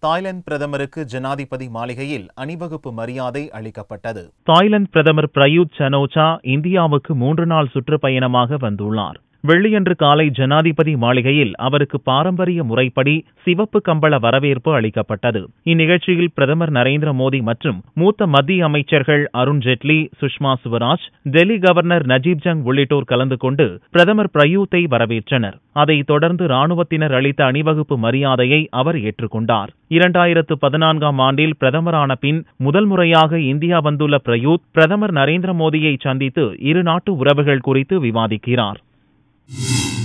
Thailand பிரதமருக்கு ஜனாதிபதி மாளிகையில் அணிவகுப்பு மரியாதை அளிக்கப்பட்டது தாய்லாந்து பிரதமர் பிரயூத் சனோச்சா இந்தியாவுக்கு மூன்று நாள் சுற்றுப்பயணமாக வந்துள்ளார் வெள்ளியன்று காலை ஜனாதிபதி மாளிகையில் அவருக்கு பாரம்பரிய முறைப்படி சிவப்பு கம்பள வரவேற்பு அளிக்கப்பட்டது இந்நிகழ்ச்சியில் பிரதமர் நரேந்திர மோடி மற்றும் மூத்த மத்திய அமைச்சர்கள் அருண் ஜேட்லி சுஷ்மா சுவராஜ் டெல்லி கவர்னர் நஜீப் ஜங் உள்ளிட்டோர் கலந்து கொண்டு பிரதமர் பிரயூத்தை வரவேற்றனர் அதைத் தொடர்ந்து ராணுவத்தினர் அளித்த அணிவகுப்பு மரியாதையை அவர் ஏற்றுக்கொண்டார் இரண்டாயிரத்து பதினான்காம் ஆண்டில் பிரதமரான பின் முதல் முறையாக இந்தியா வந்துள்ள பிரயூத் பிரதமர் நரேந்திர மோடியை சந்தித்து இரு நாட்டு உறவுகள் குறித்து விவாதிக்கிறார்